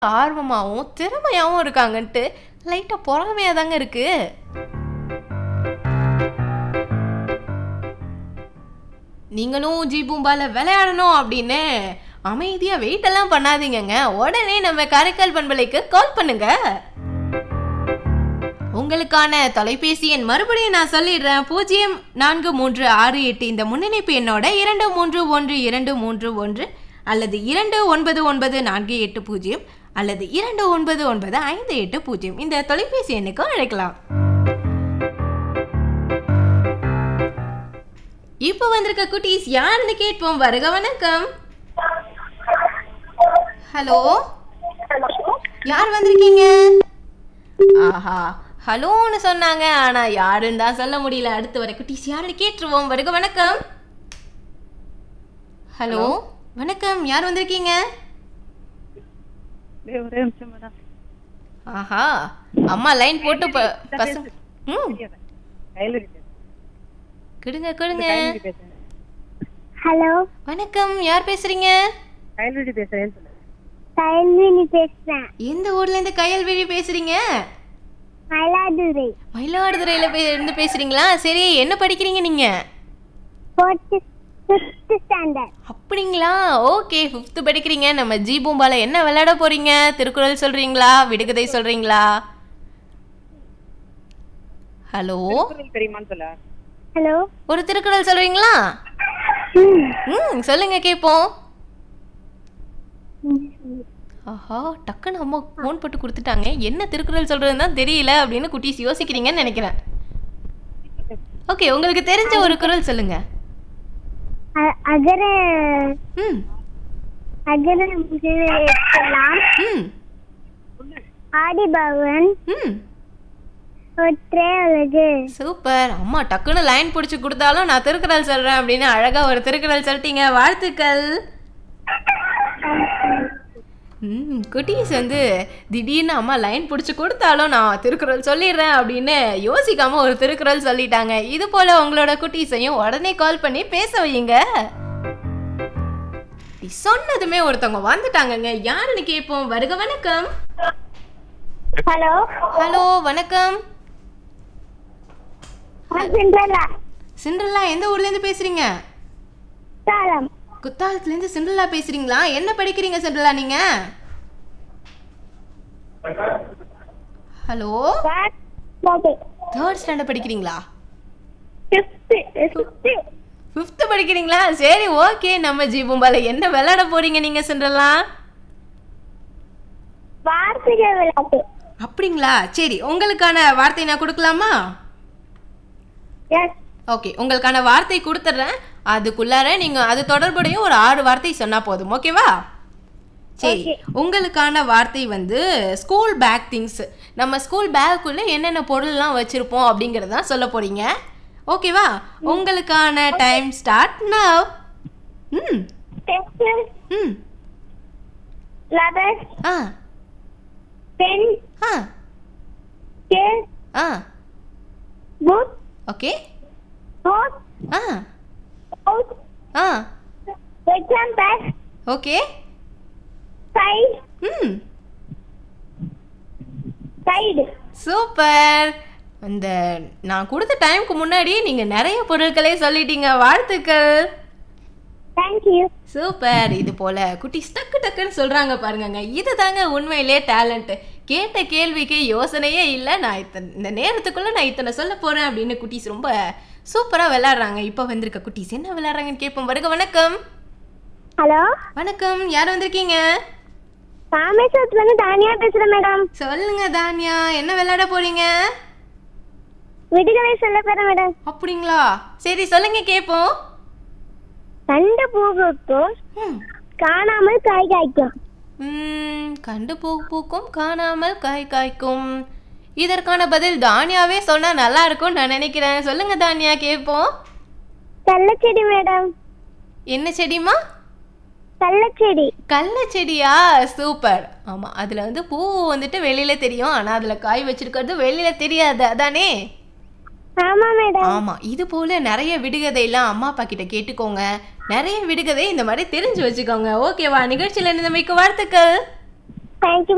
ஆர்வமாவும், திறமையாவும் இருக்காங்கன்ட்டு லைட்டா பொறாமையா தாங்க இருக்கு. நீங்களும் ஜி பூம்பால விளையாடணும் அப்படின்னு அமைதியா வெயிட் எல்லாம் பண்ணாதீங்கங்க. உடனே நம்ம காரைக்கால் பண்பலைக்கு கால் பண்ணுங்க. உங்களுக்கான தொலைபேசி எண் மறுபடியும் நான் சொல்லிடுறேன். 0436 இந்த முன்னிணைப்பு எண்ணோட 231231 அல்லது 299480 அல்லது 299580 இந்த தொலைபேசி எண்ணுக்கு அழைக்கலாம். இப்போ வந்திருக்க குட்டீஸ் யாருன்னு கேட்போம். வருக வணக்கம். ஹலோ யார் வந்திருக்கீங்க? ஆஹா ஹலோன்னு சொன்னாங்க ஆனா யாருன்னு தான் சொல்ல முடியல அடுத்து வர குட்டீஸ் யாருன்னு கேட்டுருவோம் வருக வணக்கம் ஹலோ வணக்கம் யார் வந்திருக்கீங்க டேய், ஒரே நிமிஷம் மேடம் ஆஹா அம்மா லைன் போட்டு ப- பசங்க ம் கையில் பேசுறேன் கொடுங்க கொடுங்க கையில் பேசுறேன் ஹலோ வணக்கம் யார் பேசுறீங்க கையில் பேசுறேன்னு சொல்லு கயல்வினி பேசுறேன் எந்த ஊர்ல இருந்து கயல்விழி பேசுறீங்க மயிலாடுதுறை மயிலாடுதுறையில பே- இருந்து பேசுறீங்களா சரி என்ன படிக்கிறீங்க நீங்க ஃபோர்த்து ஃபிஃப்த் ஸ்டாண்டர்ட் அப்படிங்களா ஓகே ஃபிஃப்த் படிக்கிறீங்க நம்ம ஜி பூம்பால என்ன விளையாட போறீங்க திருக்குறள் சொல்றீங்களா விடுகதை சொல்றீங்களா ஹலோ திருக்குறள் தெரியுமான்னு சொல்ல ஹலோ ஒரு திருக்குறள் சொல்றீங்களா ம் சொல்லுங்க கேட்போம் ஆஹா டக்குன்னு அம்மா ஃபோன் போட்டு கொடுத்துட்டாங்க என்ன திருக்குறள் சொல்றதுன்னு தான் தெரியல அப்படின்னு குட்டீஸ் யோசிக்கிறீங்கன்னு நினைக்கிறேன் ஓகே உங்களுக்கு தெரிஞ்ச ஒரு குறள் சொல்லுங்க அ- அகர ம் அகர முதல எழுத்தெல்லாம் ம் ஆடிபவன் ம் ஒற்றே அழகு சூப்பர் அம்மா டக்குன்னு லைன் பிடிச்சி கொடுத்தாலும் நான் திருக்குறள் சொல்றேன் அப்படின்னு அழகா ஒரு திருக்குறள் சொல்லிட்டீங்க வாழ்த்துக்கள் ம் குட்டீஸ் வந்து திடீர்னு அம்மா லைன் பிடிச்சி கொடுத்தாலும் நான் திருக்குறள் சொல்லிடுறேன் அப்படின்னு யோசிக்காம ஒரு திருக்குறள் சொல்லிட்டாங்க இது போல உங்களோட குட்டீஸையும் உடனே கால் பண்ணி பேச வையுங்க இப்படி சொன்னதுமே ஒருத்தவங்க வந்துட்டாங்கங்க யாருன்னு கேட்போம் வருக வணக்கம் ஹலோ ஹலோ வணக்கம் சிண்ட்ரலா சிண்ட்ரல்லா எந்த ஊர்ல இருந்து பேசுறீங்க சாலம் குத்தாலத்துல இருந்து சிண்ட்ரல்லா பேசுறீங்களா என்ன படிக்கிறீங்க சிண்ட்ரல்லா நீங்க ஹலோ வாட் மோபி தேர்ட் ஸ்டாண்டர்ட் படிக்கிறீங்களா ஃபிஃப்த் ஃபிஃப்த் ஃபிஃப்த் படிக்கிறீங்களா சரி ஓகே நம்ம ஜீபும்பால என்ன விளையாட போறீங்க நீங்க சிண்ட்ரல்லா வார்த்தைகள் விளையாட்டு அப்படிங்களா சரி உங்களுக்கான வார்த்தை நான் கொடுக்கலாமா எஸ் ஓகே உங்களுக்கான வார்த்தை கொடுத்துட்றேன் அதுக்குள்ளார நீங்க அது தொடர்புடைய ஒரு ஆறு வார்த்தை சொன்னா போதும் ஓகேவா சரி Okay. உங்களுக்கான வார்த்தை வந்து ஸ்கூல் பேக் திங்ஸ் நம்ம ஸ்கூல் பேக்குள்ள என்னென்ன பொருள்லாம் வச்சிருப்போம் அப்படிங்கறத தான் சொல்ல போறீங்க ஓகேவா உங்களுக்கான time start now hmm pencil hmm rubber ah pen ah scale ah book okay note ah out ah exam base okay side hmm side super அந்த நான் கொடுத்த டைம்க்கு முன்னாடி நீங்க நிறைய பொருட்களே சொல்லிட்டீங்க வாழ்த்துக்கள் தேங்க்யூ சூப்பர் இது போல குட்டி டக்கு டக்குன்னு சொல்றாங்க பாருங்கங்க இது தாங்க உண்மையிலே டேலண்ட் கேட்ட கேள்விக்கு யோசனையே இல்லை நான் இத்தனை இந்த நேரத்துக்குள்ள நான் இத்தனை சொல்ல போறேன் அப்படின்னு குட்டீஸ் ரொம்ப சூப்பரா விளையாடுறாங்க இப்போ வந்திருக்க குட்டீஸ் என்ன விளையாடுறாங்கன்னு கேட்போம் வருக வணக்கம் ஹலோ வணக்கம் யார் வந்திருக்கீங்க ராமேஸ்வரத்துல இருந்து தானியா பேசுறேன் மேடம் சொல்லுங்க தானியா என்ன விளையாட போறீங்க விடுதலை சொல்ல போறேன் மேடம் அப்படிங்களா சரி சொல்லுங்க கேட்போம் கண்ட பூவுக்கும் ம் காணாமல் காய் காய்க்கும் ம், கண்டு பூ பூக்கும் காணாமல் காய் காய்க்கும் இதற்கான பதில் தானியாவே சொன்னா நல்லா இருக்கும்னு நான் நினைக்கிறேன் சொல்லுங்க தானியா கேட்போம் கள்ளச்செடி மேடம் என்ன செடிமா கள்ளச்செடி கள்ள செடியா சூப்பர் ஆமா அதுல வந்து பூ வந்துட்டு வெளியில தெரியும் ஆனா அதுல காய் வச்சிருக்கிறது வெளியில தெரியாது அதானே ஆமா மேடம் ஆமா இது போல நிறைய விடுகதை எல்லாம் அம்மா அப்பா கிட்ட கேட்டுக்கோங்க நிறைய விடுகதை இந்த மாதிரி தெரிஞ்சு வச்சுக்கோங்க ஓகேவா நிகழ்ச்சியில இருந்தமைக்கு வாழ்த்துக்கள் தேங்க்யூ